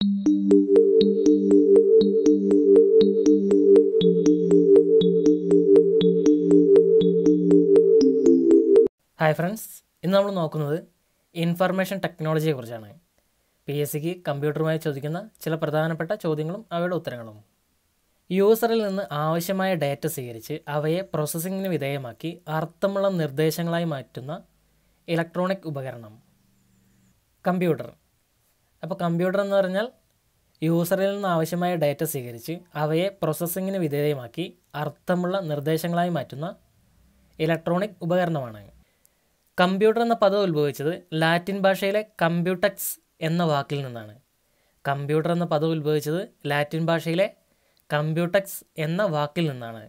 Hi friends ഇന്ന് നമ്മൾ നോക്കുന്നത് ഇൻഫർമേഷൻ ടെക്നോളജിയെ കുറിച്ചാണ് പി എസ് സിക്ക് കമ്പ്യൂട്ടറുമായി ചോദിക്കുന്ന ചില പ്രധാനപ്പെട്ട ചോദ്യങ്ങളും അവയുടെ ഉത്തരങ്ങളും യൂസറിൽ നിന്ന് ആവശ്യമായ ഡാറ്റ സ്വീകരിച്ച് അവയെ പ്രോസസ്സിങ്ങിന് വിധേയമാക്കി അർത്ഥമുള്ള നിർദ്ദേശങ്ങളായി മാറ്റുന്ന ഇലക്ട്രോണിക് ഉപകരണം കമ്പ്യൂട്ടർ അപ്പോൾ കമ്പ്യൂട്ടർ എന്ന് പറഞ്ഞാൽ യൂസറിൽ നിന്ന് ആവശ്യമായ ഡാറ്റ സ്വീകരിച്ച് അവയെ പ്രോസസ്സിങ്ങിന് വിധേയമാക്കി അർത്ഥമുള്ള നിർദ്ദേശങ്ങളായി മാറ്റുന്ന ഇലക്ട്രോണിക് ഉപകരണമാണ് കമ്പ്യൂട്ടർ എന്ന പദം ഉത്ഭവിച്ചത് ലാറ്റിൻ ഭാഷയിലെ കമ്പ്യൂട്ടക്സ് എന്ന വാക്കിൽ നിന്നാണ് കമ്പ്യൂട്ടർ എന്ന പദം ഉത്ഭവിച്ചത് ലാറ്റിൻ ഭാഷയിലെ കമ്പ്യൂട്ടക്സ് എന്ന വാക്കിൽ നിന്നാണ്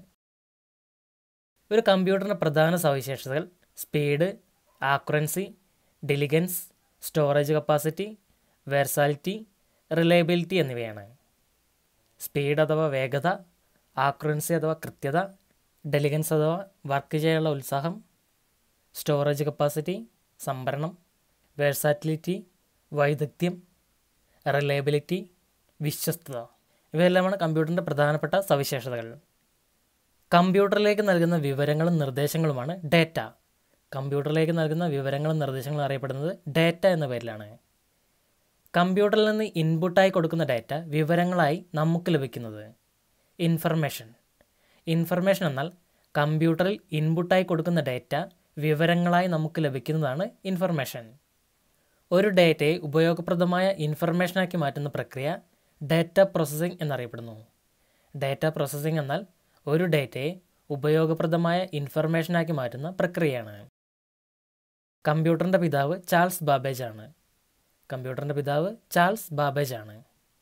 ഒരു കമ്പ്യൂട്ടറിൻ്റെ പ്രധാന സവിശേഷതകൾ speed accuracy diligence storage capacity versatility reliability എന്നിവയാണ് സ്പീഡ് അഥവാ വേഗത ആക്യുറൻസി അഥവാ കൃത്യത ഡെലിഗൻസ് അഥവാ വർക്ക് ചെയ്യാനുള്ള ഉത്സാഹം സ്റ്റോറേജ് കപ്പാസിറ്റി സംഭരണം വേഴ്സാറ്റിലിറ്റി വൈദഗ്ധ്യം റിലയബിലിറ്റി വിശ്വസ്തത ഇവയെല്ലാമാണ് കമ്പ്യൂട്ടറിൻ്റെ പ്രധാനപ്പെട്ട സവിശേഷതകൾ കമ്പ്യൂട്ടറിലേക്ക് നൽകുന്ന വിവരങ്ങളും നിർദ്ദേശങ്ങളുമാണ് ഡേറ്റ കമ്പ്യൂട്ടറിലേക്ക് നൽകുന്ന വിവരങ്ങളും നിർദ്ദേശങ്ങളും അറിയപ്പെടുന്നത് ഡേറ്റ എന്ന പേരിലാണ് കമ്പ്യൂട്ടറിൽ നിന്ന് ഇൻപുട്ടായി കൊടുക്കുന്ന ഡാറ്റ വിവരങ്ങളായി നമുക്ക് ലഭിക്കുന്നത് ഇൻഫർമേഷൻ ഇൻഫർമേഷൻ എന്നാൽ കമ്പ്യൂട്ടറിൽ ഇൻപുട്ടായി കൊടുക്കുന്ന ഡാറ്റ വിവരങ്ങളായി നമുക്ക് ലഭിക്കുന്നതാണ് ഇൻഫർമേഷൻ ഒരു ഡാറ്റയെ ഉപയോഗപ്രദമായ ഇൻഫർമേഷനാക്കി മാറ്റുന്ന പ്രക്രിയ ഡാറ്റ പ്രോസസ്സിംഗ് എന്നറിയപ്പെടുന്നു ഡാറ്റ പ്രോസസ്സിംഗ് എന്നാൽ ഒരു ഡാറ്റയെ ഉപയോഗപ്രദമായ ഇൻഫർമേഷനാക്കി മാറ്റുന്ന പ്രക്രിയയാണ് കമ്പ്യൂട്ടറിൻ്റെ പിതാവ് ചാൾസ് ബാബേജ് ആണ് കമ്പ്യൂട്ടറിൻ്റെ പിതാവ് ചാൾസ് ബാബേജ് ആണ്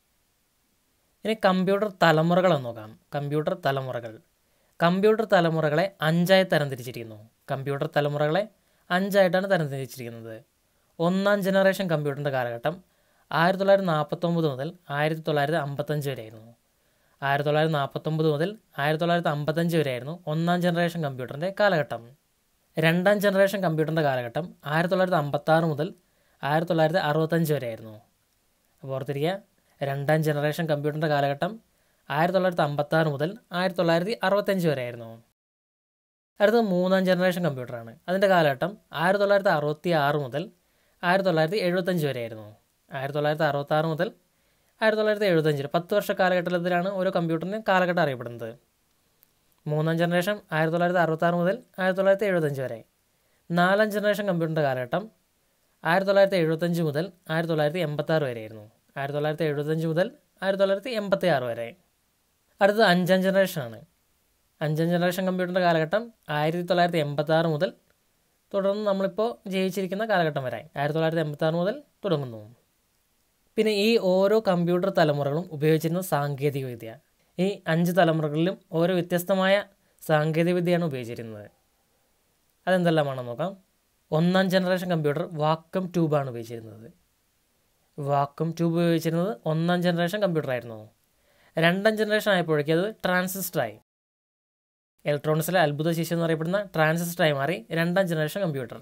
ഇനി കമ്പ്യൂട്ടർ തലമുറകളെന്ന് നോക്കാം കമ്പ്യൂട്ടർ തലമുറകൾ കമ്പ്യൂട്ടർ തലമുറകളെ അഞ്ചായി തരംതിരിച്ചിരിക്കുന്നു കമ്പ്യൂട്ടർ തലമുറകളെ അഞ്ചായിട്ടാണ് തരംതിരിച്ചിരിക്കുന്നത് ഒന്നാം ജനറേഷൻ കമ്പ്യൂട്ടറിൻ്റെ കാലഘട്ടം ആയിരത്തി തൊള്ളായിരത്തി നാൽപ്പത്തൊമ്പത് മുതൽ ആയിരത്തി തൊള്ളായിരത്തി അമ്പത്തഞ്ച് വരെയായിരുന്നു ആയിരത്തി തൊള്ളായിരത്തി നാൽപ്പത്തൊമ്പത് മുതൽ ആയിരത്തി തൊള്ളായിരത്തി അമ്പത്തഞ്ച് വരെയായിരുന്നു ഒന്നാം ജനറേഷൻ കമ്പ്യൂട്ടറിൻ്റെ കാലഘട്ടം രണ്ടാം ജനറേഷൻ കമ്പ്യൂട്ടറിൻ്റെ കാലഘട്ടം ആയിരത്തി തൊള്ളായിരത്തി അമ്പത്താറ് മുതൽ ആയിരത്തി തൊള്ളായിരത്തി അറുപത്തഞ്ച് വരെയായിരുന്നു അപ്പോൾ ഓർത്തിരിക്കുക രണ്ടാം ജനറേഷൻ കമ്പ്യൂട്ടറിൻ്റെ കാലഘട്ടം ആയിരത്തി തൊള്ളായിരത്തി അമ്പത്താറ് മുതൽ ആയിരത്തി തൊള്ളായിരത്തി അറുപത്തഞ്ച് വരെയായിരുന്നു അടുത്തത് മൂന്നാം ജനറേഷൻ കമ്പ്യൂട്ടറാണ് അതിൻ്റെ കാലഘട്ടം ആയിരത്തി തൊള്ളായിരത്തി അറുപത്തി ആറ് മുതൽ ആയിരത്തി തൊള്ളായിരത്തി എഴുപത്തഞ്ച് വരെയായിരുന്നു ആയിരത്തി തൊള്ളായിരത്തി അറുപത്താറ് മുതൽ ആയിരത്തി തൊള്ളായിരത്തി എഴുപത്തഞ്ച് പത്ത് വർഷ കാലഘട്ടത്തിലാണ് ഓരോ കമ്പ്യൂട്ടറിന് കാലഘട്ടം അറിയപ്പെടുന്നത് മൂന്നാം ജനറേഷൻ ആയിരത്തി തൊള്ളായിരത്തി അറുപത്താറ് മുതൽ ആയിരത്തി തൊള്ളായിരത്തി എഴുപത്തഞ്ച് വരെ നാലാം ജനറേഷൻ കമ്പ്യൂട്ടറിൻ്റെ കാലഘട്ടം ആയിരത്തി തൊള്ളായിരത്തി എഴുപത്തഞ്ച് മുതൽ ആയിരത്തി തൊള്ളായിരത്തി എൺപത്താറ് വരെയായിരുന്നു ആയിരത്തി തൊള്ളായിരത്തി എഴുപത്തഞ്ച് മുതൽ ആയിരത്തി തൊള്ളായിരത്തി എൺപത്തി ആറ് വരെ അടുത്തത് അഞ്ചാം ജനറേഷനാണ് അഞ്ചാം ജനറേഷൻ കമ്പ്യൂട്ടറിൻ്റെ കാലഘട്ടം ആയിരത്തി തൊള്ളായിരത്തി എൺപത്താറ് മുതൽ തുടർന്ന് നമ്മളിപ്പോൾ ജയിച്ചിരിക്കുന്ന കാലഘട്ടം വരെ ആയിരത്തി തൊള്ളായിരത്തി എൺപത്താറ് മുതൽ തുടങ്ങുന്നു പിന്നെ ഈ ഓരോ കമ്പ്യൂട്ടർ തലമുറകളും ഉപയോഗിച്ചിരുന്ന സാങ്കേതികവിദ്യ ഈ അഞ്ച് തലമുറകളിലും ഓരോ വ്യത്യസ്തമായ സാങ്കേതികവിദ്യയാണ് ഉപയോഗിച്ചിരുന്നത് അതെന്തെല്ലാമാണെന്ന് നോക്കാം ഒന്നാം ജനറേഷൻ കമ്പ്യൂട്ടർ വാക്കം ട്യൂബാണ് ഉപയോഗിച്ചിരുന്നത് വാക്കം ട്യൂബ് ഉപയോഗിച്ചിരുന്നത് ഒന്നാം ജനറേഷൻ കമ്പ്യൂട്ടർ ആയിരുന്നു രണ്ടാം ജനറേഷൻ ആയപ്പോഴേക്കും അത് ട്രാൻസിസ്റ്ററായി ഇലക്ട്രോണിക്സിലെ അത്ഭുത ശിശു എന്നറിയപ്പെടുന്ന ട്രാൻസിസ്റ്ററായി മാറി രണ്ടാം ജനറേഷൻ കമ്പ്യൂട്ടർ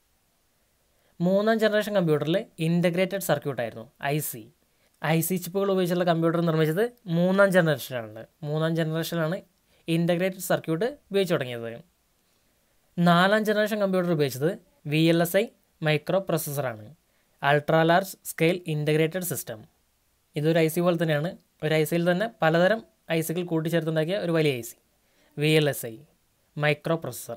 മൂന്നാം ജനറേഷൻ കമ്പ്യൂട്ടറിൽ ഇൻ്റഗ്രേറ്റഡ് സർക്യൂട്ടായിരുന്നു ഐ സി ഐ സി ചിപ്പുകൾ ഉപയോഗിച്ചുള്ള കമ്പ്യൂട്ടർ നിർമ്മിച്ചത് മൂന്നാം ജനറേഷനിലാണ് മൂന്നാം ജനറേഷനിലാണ് ഇൻ്റഗ്രേറ്റഡ് സർക്യൂട്ട് ഉപയോഗിച്ച് തുടങ്ങിയത് നാലാം ജനറേഷൻ കമ്പ്യൂട്ടർ ഉപയോഗിച്ചത് V L S I micro പ്രൊസസ്സറാണ് ultra large scale integrated system ഇതൊരു ഐ സി പോലെ തന്നെയാണ് ഒരു ഐ സിയിൽ തന്നെ പലതരം ഐ സികൾ കൂട്ടിച്ചേർത്തുണ്ടാക്കിയ ഒരു വലിയ I C V L S I microprocessor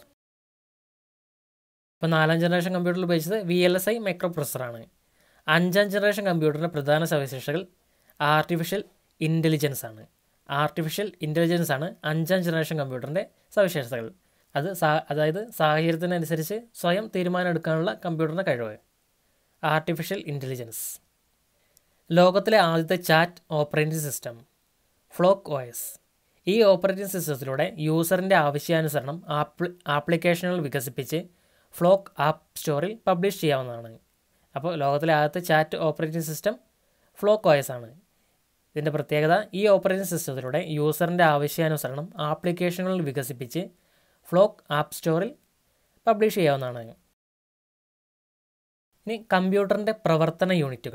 ഇപ്പോൾ നാലാം ജനറേഷൻ കമ്പ്യൂട്ടറിൽ ഉപയോഗിച്ചത് V L S I micro പ്രൊസസ്സറാണ് അഞ്ചാം ജനറേഷൻ കമ്പ്യൂട്ടറിൻ്റെ പ്രധാന സവിശേഷതകൾ ആർട്ടിഫിഷ്യൽ ഇൻ്റലിജൻസ് ആണ് ആർട്ടിഫിഷ്യൽ ഇൻ്റലിജൻസ് ആണ് അഞ്ചാം ജനറേഷൻ കമ്പ്യൂട്ടറിൻ്റെ സവിശേഷതകൾ അത് സാ അതായത് സാഹചര്യത്തിനനുസരിച്ച് സ്വയം തീരുമാനം എടുക്കാനുള്ള കമ്പ്യൂട്ടറിൻ്റെ കഴിവ് ആർട്ടിഫിഷ്യൽ ഇൻ്റലിജൻസ് ലോകത്തിലെ ആദ്യത്തെ chat operating system Flock O S ഈ ഓപ്പറേറ്റിംഗ് സിസ്റ്റത്തിലൂടെ യൂസറിൻ്റെ ആവശ്യാനുസരണം ആപ്ലി ആപ്ലിക്കേഷനുകൾ വികസിപ്പിച്ച് ഫ്ലോക്ക് ആപ്പ് സ്റ്റോറിൽ പബ്ലിഷ് ചെയ്യാവുന്നതാണ് അപ്പോൾ ലോകത്തിലെ ആദ്യത്തെ chat operating system Flock O S ആണ് ഇതിൻ്റെ പ്രത്യേകത ഈ ഓപ്പറേറ്റിംഗ് സിസ്റ്റത്തിലൂടെ യൂസറിൻ്റെ ആവശ്യാനുസരണം ആപ്ലിക്കേഷനുകൾ വികസിപ്പിച്ച് ഫ്ലോക്ക് ആപ്പ് സ്റ്റോറിൽ പബ്ലിഷ് ചെയ്യാവുന്നതാണ് ഇനി കമ്പ്യൂട്ടറിൻ്റെ പ്രവർത്തന യൂണിറ്റുകൾ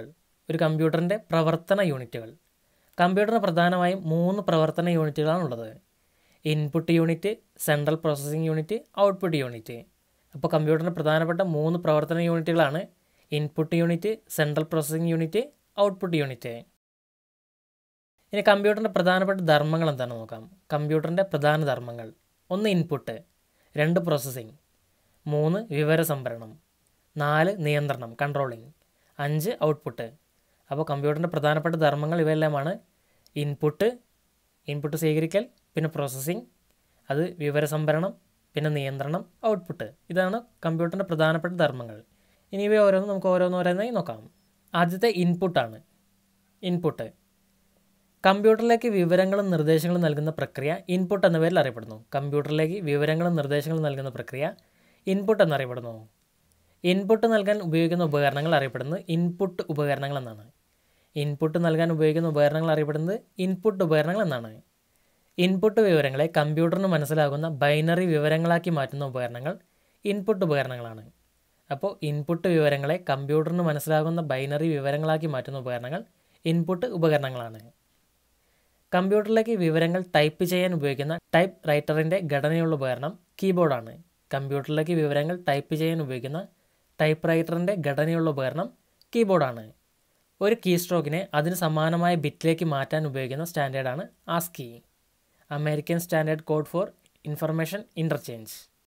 ഒരു കമ്പ്യൂട്ടറിൻ്റെ പ്രവർത്തന യൂണിറ്റുകൾ കമ്പ്യൂട്ടറിന് പ്രധാനമായും മൂന്ന് പ്രവർത്തന യൂണിറ്റുകളാണുള്ളത് input unit central processing unit output unit അപ്പോൾ കമ്പ്യൂട്ടറിന് പ്രധാനപ്പെട്ട മൂന്ന് പ്രവർത്തന യൂണിറ്റുകളാണ് input unit central processing unit output unit ഇനി കമ്പ്യൂട്ടറിൻ്റെ പ്രധാനപ്പെട്ട ധർമ്മങ്ങൾ എന്താണെന്ന് നോക്കാം കമ്പ്യൂട്ടറിൻ്റെ പ്രധാന ധർമ്മങ്ങൾ ഒന്ന് ഇൻപുട്ട് രണ്ട് പ്രോസസ്സിംഗ് മൂന്ന് വിവര സംഭരണം നാല് നിയന്ത്രണം കൺട്രോളിംഗ് അഞ്ച് ഔട്ട്പുട്ട് അപ്പോൾ കമ്പ്യൂട്ടറിൻ്റെ പ്രധാനപ്പെട്ട ധർമ്മങ്ങൾ ഇവയെല്ലാമാണ് ഇൻപുട്ട് ഇൻപുട്ട് സ്വീകരിക്കൽ പിന്നെ പ്രോസസ്സിംഗ് അത് വിവര സംഭരണം പിന്നെ നിയന്ത്രണം ഔട്ട്പുട്ട് ഇതാണ് കമ്പ്യൂട്ടറിൻ്റെ പ്രധാനപ്പെട്ട ധർമ്മങ്ങൾ ഇനി ഇവ ഓരോന്നും നമുക്ക് ഓരോന്നോരോന്നായി നോക്കാം ആദ്യത്തെ ഇൻപുട്ടാണ് ഇൻപുട്ട് കമ്പ്യൂട്ടറിലേക്ക് വിവരങ്ങളും നിർദ്ദേശങ്ങളും നൽകുന്ന പ്രക്രിയ ഇൻപുട്ട് എന്ന പേരിൽ അറിയപ്പെടുന്നു കമ്പ്യൂട്ടറിലേക്ക് വിവരങ്ങളും നിർദ്ദേശങ്ങളും നൽകുന്ന പ്രക്രിയ ഇൻപുട്ട് എന്നറിയപ്പെടുന്നു ഇൻപുട്ട് നൽകാൻ ഉപയോഗിക്കുന്ന ഉപകരണങ്ങൾ അറിയപ്പെടുന്നത് ഇൻപുട്ട് ഉപകരണങ്ങൾ എന്നാണ് ഇൻപുട്ട് നൽകാൻ ഉപയോഗിക്കുന്ന ഉപകരണങ്ങൾ അറിയപ്പെടുന്നത് ഇൻപുട്ട് ഉപകരണങ്ങൾ എന്നാണ് ഇൻപുട്ട് വിവരങ്ങളെ കമ്പ്യൂട്ടറിന് മനസ്സിലാകുന്ന ബൈനറി വിവരങ്ങളാക്കി മാറ്റുന്ന ഉപകരണങ്ങൾ ഇൻപുട്ട് ഉപകരണങ്ങളാണ് അപ്പോൾ ഇൻപുട്ട് വിവരങ്ങളെ കമ്പ്യൂട്ടറിന് മനസ്സിലാകുന്ന ബൈനറി വിവരങ്ങളാക്കി മാറ്റുന്ന ഉപകരണങ്ങൾ ഇൻപുട്ട് ഉപകരണങ്ങളാണ് കമ്പ്യൂട്ടറിലേക്ക് വിവരങ്ങൾ ടൈപ്പ് ചെയ്യാൻ ഉപയോഗിക്കുന്ന ടൈപ്പ് റൈറ്ററിൻ്റെ ഘടനയുള്ള ഉപകരണം കീബോർഡാണ് കമ്പ്യൂട്ടറിലേക്ക് വിവരങ്ങൾ ടൈപ്പ് ചെയ്യാൻ ഉപയോഗിക്കുന്ന ടൈപ്പ് റൈറ്ററിൻ്റെ ഘടനയുള്ള ഉപകരണം കീബോർഡാണ് ഒരു കീ സ്ട്രോക്കിനെ അതിന് സമാനമായ ബിറ്റിലേക്ക് മാറ്റാൻ ഉപയോഗിക്കുന്ന സ്റ്റാൻഡേർഡാണ് ASCII American standard code for information interchange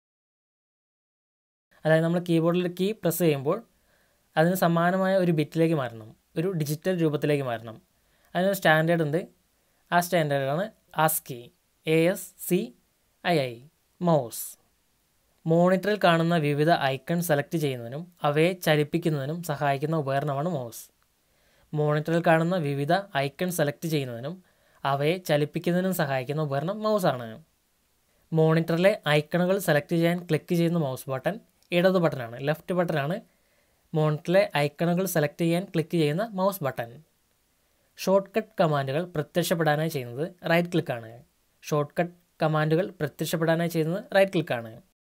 അതായത് നമ്മൾ കീബോർഡിൽ കീ പ്രസ് ചെയ്യുമ്പോൾ അതിന് സമാനമായ ഒരു ബിറ്റിലേക്ക് മാറ്റണം ഒരു ഡിജിറ്റൽ രൂപത്തിലേക്ക് മാറ്റണം അതിനൊരു സ്റ്റാൻഡേർഡ് ഉണ്ട് ആ സ്റ്റാൻഡേർഡാണ് ASCII A S C I I mouse മോണിറ്ററിൽ കാണുന്ന വിവിധ ഐക്കൺ സെലക്ട് ചെയ്യുന്നതിനും അവയെ ചലിപ്പിക്കുന്നതിനും സഹായിക്കുന്ന ഉപകരണമാണ് മൗസ് മോണിറ്ററിൽ കാണുന്ന വിവിധ ഐക്കൺ സെലക്ട് ചെയ്യുന്നതിനും അവയെ ചലിപ്പിക്കുന്നതിനും സഹായിക്കുന്ന ഉപകരണം മൗസാണ് മോണിറ്ററിലെ ഐക്കണുകൾ സെലക്ട് ചെയ്യാൻ ക്ലിക്ക് ചെയ്യുന്ന മൗസ് ബട്ടൺ ഇടത് ബട്ടനാണ് ലെഫ്റ്റ് ബട്ടനാണ് മോണിറ്ററിലെ ഐക്കണുകൾ സെലക്ട് ചെയ്യാൻ ക്ലിക്ക് ചെയ്യുന്ന മൗസ് ബട്ടൺ ഷോർട്ട് കട്ട് കമാൻഡുകൾ പ്രത്യക്ഷപ്പെടാനായി ചെയ്യുന്നത് റൈറ്റ് ക്ലിക്കാണ് ഷോർട്ട് കട്ട് കമാൻഡുകൾ പ്രത്യക്ഷപ്പെടാനായി ചെയ്യുന്നത് റൈറ്റ് ക്ലിക്കാണ്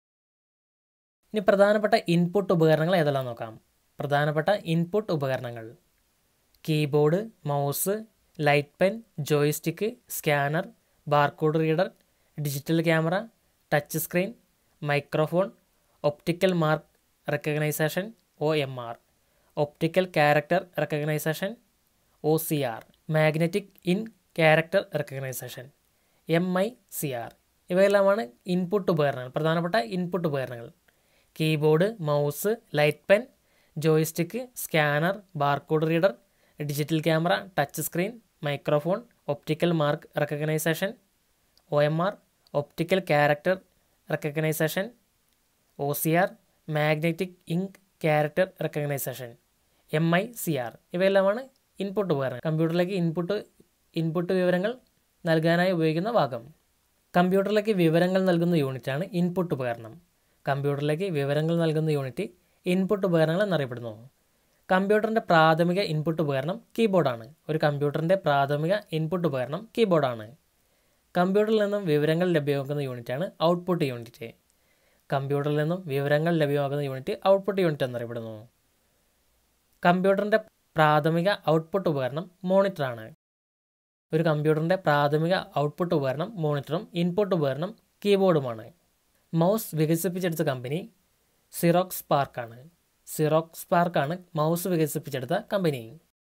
ഇനി പ്രധാനപ്പെട്ട ഇൻപുട്ട് ഉപകരണങ്ങൾ ഏതെല്ലാം നോക്കാം പ്രധാനപ്പെട്ട ഇൻപുട്ട് ഉപകരണങ്ങൾ keyboard mouse light pen joystick scanner barcode reader digital camera touch screen microphone optical mark recognition O M R optical character recognition O C R magnetic ink character recognition M I C R ഇവയെല്ലാമാണ് input ഉപകരണങ്ങൾ പ്രധാനപ്പെട്ട input ഉപകരണങ്ങൾ keyboard mouse light pen joystick scanner barcode reader digital camera touch screen microphone optical mark recognition O M R optical character recognition O C R magnetic ink character recognition M I C R ഇവയെല്ലാമാണ് input ഉപകരണം കമ്പ്യൂട്ടറിലേക്ക് input input വിവരങ്ങൾ നൽകാനായി ഉപയോഗിക്കുന്ന ഭാഗം കമ്പ്യൂട്ടറിലേക്ക് വിവരങ്ങൾ നൽകുന്ന യൂണിറ്റാണ് ഇൻപുട്ട് ഉപകരണം കമ്പ്യൂട്ടറിലേക്ക് വിവരങ്ങൾ നൽകുന്ന യൂണിറ്റ് ഇൻപുട്ട് ഉപകരണങ്ങൾ എന്നറിയപ്പെടുന്നു കമ്പ്യൂട്ടറിൻ്റെ പ്രാഥമിക ഇൻപുട്ട് ഉപകരണം കീബോർഡാണ് ഒരു കമ്പ്യൂട്ടറിൻ്റെ പ്രാഥമിക ഇൻപുട്ട് ഉപകരണം കീബോർഡാണ് കമ്പ്യൂട്ടറിൽ നിന്നും വിവരങ്ങൾ ലഭ്യമാക്കുന്ന യൂണിറ്റാണ് ഔട്ട്പുട്ട് യൂണിറ്റ് കമ്പ്യൂട്ടറിൽ നിന്നും വിവരങ്ങൾ ലഭ്യമാക്കുന്ന യൂണിറ്റ് ഔട്ട്പുട്ട് യൂണിറ്റ് എന്നറിയപ്പെടുന്നു കമ്പ്യൂട്ടറിൻ്റെ പ്രാഥമിക ഔട്ട്പുട്ട് ഉപകരണം മോണിറ്ററാണ് ഒരു കമ്പ്യൂട്ടറിൻ്റെ പ്രാഥമിക ഔട്ട്പുട്ട് ഉപകരണം മോണിറ്ററും ഇൻപുട്ട് ഉപകരണം കീബോർഡുമാണ് മൗസ് വികസിപ്പിച്ചെടുത്ത കമ്പനി സിറോക്സ് സ്പാർക്കാണ് സിറോക്സ് സ്പാർക്കാണ് മൗസ് വികസിപ്പിച്ചെടുത്ത കമ്പനി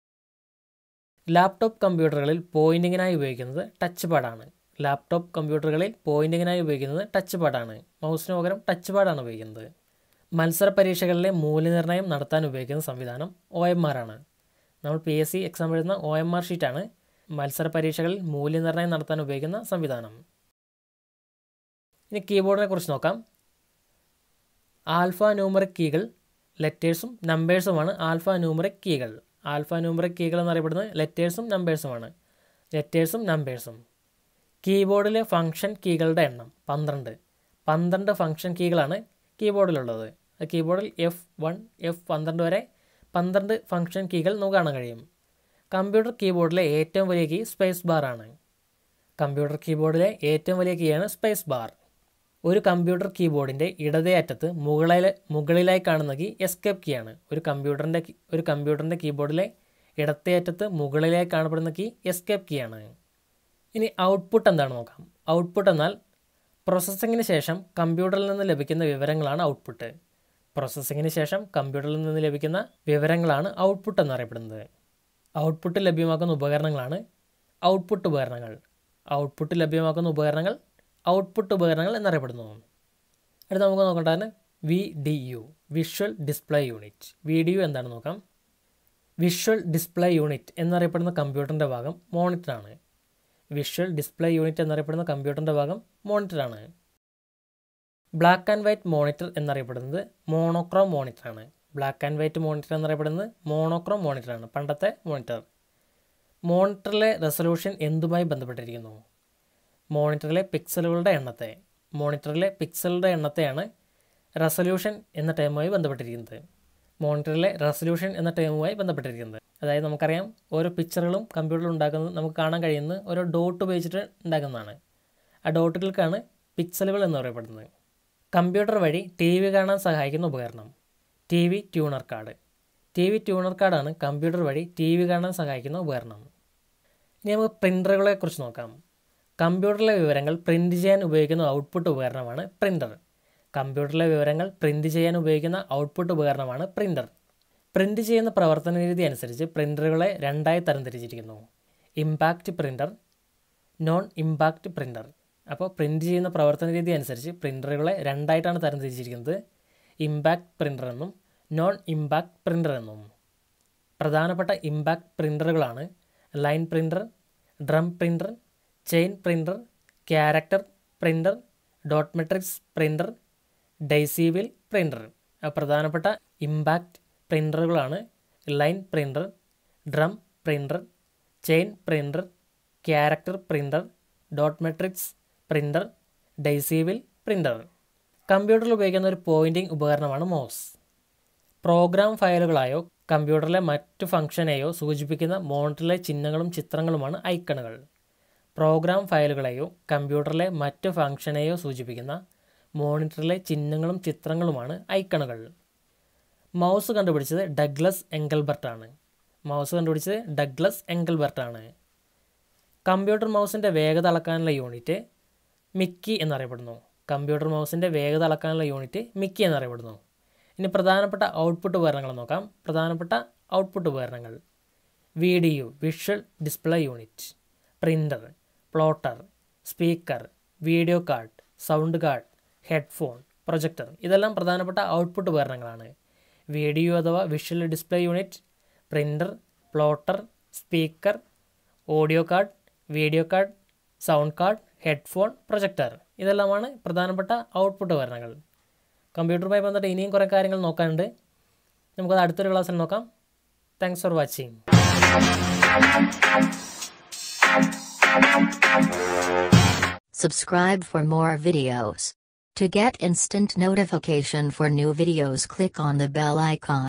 ലാപ്ടോപ്പ് കമ്പ്യൂട്ടറുകളിൽ പോയിൻറ്റിങ്ങിനായി ഉപയോഗിക്കുന്നത് ടച്ച് പാഡാണ് ലാപ്ടോപ്പ് കമ്പ്യൂട്ടറുകളിൽ പോയിൻറ്റിങ്ങിനായി ഉപയോഗിക്കുന്നത് ടച്ച് പാഡാണ് മൗസിന് പകരം ടച്ച് പാഡാണ് ഉപയോഗിക്കുന്നത് മത്സര പരീക്ഷകളിലെ മൂല്യനിർണ്ണയം നടത്താൻ ഉപയോഗിക്കുന്ന സംവിധാനം ഒ എം ആർ ആണ് നമ്മൾ പി എസ് സി എക്സാം എഴുതുന്ന ഒ എം ആർ ഷീറ്റാണ് മത്സര പരീക്ഷകളിൽ മൂല്യനിർണ്ണയം നടത്താൻ ഉപയോഗിക്കുന്ന സംവിധാനം ഇനി കീബോർഡിനെ കുറിച്ച് നോക്കാം ആൽഫ ന്യൂമറിക് കീകൾ ലെറ്റേഴ്സും നമ്പേഴ്സുമാണ് ആൽഫ ന്യൂമറിക് കീകൾ ആൽഫ ന്യൂമറിക് കീകൾ എന്നറിയപ്പെടുന്നത് ലെറ്റേഴ്സും നമ്പേഴ്സുമാണ് ലെറ്റേഴ്സും നമ്പേഴ്സും കീബോർഡിലെ ഫംഗ്ഷൻ കീകളുടെ എണ്ണം പന്ത്രണ്ട് പന്ത്രണ്ട് ഫംഗ്ഷൻ കീകളാണ് കീബോർഡിലുള്ളത് കീബോർഡിൽ എഫ് വൺ എഫ് പന്ത്രണ്ട് വരെ പന്ത്രണ്ട് ഫംഗ്ഷൻ കീകൾ നമുക്ക് കാണാൻ കഴിയും കമ്പ്യൂട്ടർ കീബോർഡിലെ ഏറ്റവും വലിയ കീ സ്പേസ് ബാർ ആണ് കമ്പ്യൂട്ടർ കീബോർഡിലെ ഏറ്റവും വലിയ കീയാണ് സ്പേസ് ബാർ ഒരു കമ്പ്യൂട്ടർ കീബോർഡിൻ്റെ ഇടതേ അറ്റത്ത് മുകളിൽ മുകളിലായി കാണുന്ന കീ എസ്കേപ്പ് കീയാണ് ഒരു കമ്പ്യൂട്ടറിൻ്റെ ഒരു കമ്പ്യൂട്ടറിൻ്റെ കീബോർഡിലെ ഇടത്തെ അറ്റത്ത് മുകളിലേക്ക് കാണപ്പെടുന്ന കീ എസ്കേപ്പ് കീ ആണ് ഇനി ഔട്ട്പുട്ട് എന്താണ് നോക്കാം ഔട്ട്പുട്ട് എന്നാൽ പ്രോസസ്സിങ്ങിന് ശേഷം കമ്പ്യൂട്ടറിൽ നിന്ന് ലഭിക്കുന്ന വിവരങ്ങളാണ് ഔട്ട്പുട്ട് പ്രോസസ്സിങ്ങിന് ശേഷം കമ്പ്യൂട്ടറിൽ നിന്ന് ലഭിക്കുന്ന വിവരങ്ങളാണ് ഔട്ട്പുട്ട് എന്നറിയപ്പെടുന്നത് ഔട്ട്പുട്ട് ലഭ്യമാക്കുന്ന ഉപകരണങ്ങളാണ് ഔട്ട്പുട്ട് ഉപകരണങ്ങൾ ഔട്ട്പുട്ട് ലഭ്യമാക്കുന്ന ഉപകരണങ്ങൾ ഔട്ട്പുട്ട് ഉപകരണങ്ങൾ എന്നറിയപ്പെടുന്നു അടുത്ത നമുക്ക് നോക്കേണ്ടതാണ് V D U visual display unit V D U എന്താണ് നോക്കാം വിഷ്വൽ ഡിസ്പ്ലേ യൂണിറ്റ് എന്നറിയപ്പെടുന്ന കമ്പ്യൂട്ടറിൻ്റെ ഭാഗം മോണിറ്ററാണ് വിഷ്വൽ ഡിസ്പ്ലേ യൂണിറ്റ് എന്നറിയപ്പെടുന്ന കമ്പ്യൂട്ടറിൻ്റെ ഭാഗം മോണിറ്ററാണ് ബ്ലാക്ക് ആൻഡ് വൈറ്റ് മോണിറ്റർ എന്നറിയപ്പെടുന്നത് മോണോക്രോം മോണിറ്ററാണ് ബ്ലാക്ക് ആൻഡ് വൈറ്റ് മോണിറ്റർ എന്നറിയപ്പെടുന്നത് മോണോക്രോം മോണിറ്ററാണ് പണ്ടത്തെ മോണിറ്റർ മോണിറ്ററിലെ റെസൊല്യൂഷൻ എന്തുമായി ബന്ധപ്പെട്ടിരിക്കുന്നു മോണിറ്ററിലെ പിക്സലുകളുടെ എണ്ണത്തെ മോണിറ്ററിലെ പിക്സലുടെ എണ്ണത്തെയാണ് റെസൊല്യൂഷൻ എന്ന ടേമുമായി ബന്ധപ്പെട്ടിരിക്കുന്നത് മോണിറ്ററിലെ റെസൊല്യൂഷൻ എന്ന ടേമുമായി ബന്ധപ്പെട്ടിരിക്കുന്നത് അതായത് നമുക്കറിയാം ഓരോ പിക്ചറുകളും കമ്പ്യൂട്ടറിൽ ഉണ്ടാക്കുന്നത് നമുക്ക് കാണാൻ കഴിയുന്നത് ഓരോ ഡോട്ട് ഉപയോഗിച്ചിട്ട് ഉണ്ടാക്കുന്നതാണ് ആ ഡോട്ടുകൾക്കാണ് പിക്സലുകൾ എന്ന് പറയപ്പെടുന്നത് കമ്പ്യൂട്ടർ വഴി ടി വി കാണാൻ സഹായിക്കുന്ന ഉപകരണം T V tuner card T V tuner കാർഡാണ് കമ്പ്യൂട്ടർ വഴി ടി വി കാണാൻ സഹായിക്കുന്ന ഉപകരണം ഇനി നമുക്ക് പ്രിൻ്ററുകളെ കുറിച്ച് നോക്കാം കമ്പ്യൂട്ടറിലെ വിവരങ്ങൾ പ്രിൻ്റ് ചെയ്യാൻ ഉപയോഗിക്കുന്ന ഔട്ട്പുട്ട് ഉപകരണമാണ് പ്രിൻ്റർ കമ്പ്യൂട്ടറിലെ വിവരങ്ങൾ പ്രിൻ്റ് ചെയ്യാൻ ഉപയോഗിക്കുന്ന ഔട്ട്പുട്ട് ഉപകരണമാണ് പ്രിൻ്റർ പ്രിൻ്റ് ചെയ്യുന്ന പ്രവർത്തന രീതി അനുസരിച്ച് പ്രിൻ്ററുകളെ രണ്ടായി തരംതിരിച്ചിരിക്കുന്നു impact printer non impact printer അപ്പോൾ പ്രിൻ്റ് ചെയ്യുന്ന പ്രവർത്തന രീതി അനുസരിച്ച് പ്രിൻ്ററുകളെ രണ്ടായിട്ടാണ് തരംതിരിച്ചിരിക്കുന്നത് ഇമ്പാക്റ്റ് പ്രിൻ്റർ എന്നും നോൺ ഇമ്പാക്റ്റ് പ്രിൻ്റർ എന്നും പ്രധാനപ്പെട്ട ഇമ്പാക്റ്റ് പ്രിൻ്ററുകളാണ് line printer drum printer chain printer character printer dot matrix printer daisy wheel printer പ്രധാനപ്പെട്ട ഇമ്പാക്റ്റ് പ്രിൻ്ററുകളാണ് line printer drum printer chain printer character printer dot matrix printer daisy wheel printer കമ്പ്യൂട്ടറിൽ ഉപയോഗിക്കുന്ന ഒരു Poynting ഉപകരണമാണ് mouse programme ഫയലുകളായോ കമ്പ്യൂട്ടറിലെ മറ്റു ഫംഗ്ഷനെയോ സൂചിപ്പിക്കുന്ന മോണിറ്ററിലെ ചിഹ്നങ്ങളും ചിത്രങ്ങളുമാണ് ഐക്കണുകൾ പ്രോഗ്രാം ഫയലുകളെയോ കമ്പ്യൂട്ടറിലെ മറ്റു ഫംഗ്ഷനെയോ സൂചിപ്പിക്കുന്ന മോണിറ്ററിലെ ചിഹ്നങ്ങളും ചിത്രങ്ങളുമാണ് ഐക്കണുകൾ മൗസ് കണ്ടുപിടിച്ചത് ഡഗ്ലസ് എങ്കൽബർട്ടാണ് മൗസ് കണ്ടുപിടിച്ചത് ഡഗ്ലസ് എങ്കൽബർട്ടാണ് കമ്പ്യൂട്ടർ മൗസിൻ്റെ വേഗത അളക്കാനുള്ള യൂണിറ്റ് മിക്കി എന്നറിയപ്പെടുന്നു കമ്പ്യൂട്ടർ മൗസിൻ്റെ വേഗത അളക്കാനുള്ള യൂണിറ്റ് മിക്കി എന്നറിയപ്പെടുന്നു ഇനി പ്രധാനപ്പെട്ട ഔട്ട്പുട്ട് ഉപകരണങ്ങൾ നോക്കാം പ്രധാനപ്പെട്ട ഔട്ട്പുട്ട് ഉപകരണങ്ങൾ V D U visual display unit printer plotter speaker video card sound card headphone projector ഇതെല്ലാം പ്രധാനപ്പെട്ട ഔട്ട്പുട്ട് ഉപകരണങ്ങളാണ് വി ഡി യു അഥവാ visual display unit printer plotter speaker audio card video card sound card headphone projector ഇതെല്ലാമാണ് പ്രധാനപ്പെട്ട output ഉപകരണങ്ങൾ കമ്പ്യൂട്ടറുമായി ബന്ധപ്പെട്ട് ഇനിയും കുറേ കാര്യങ്ങൾ നോക്കാനുണ്ട് നമുക്കത് അടുത്തൊരു ക്ലാസ്സിൽ നോക്കാം thanks for watching Subscribe for more videos. To get instant notification for new videos click on the bell icon.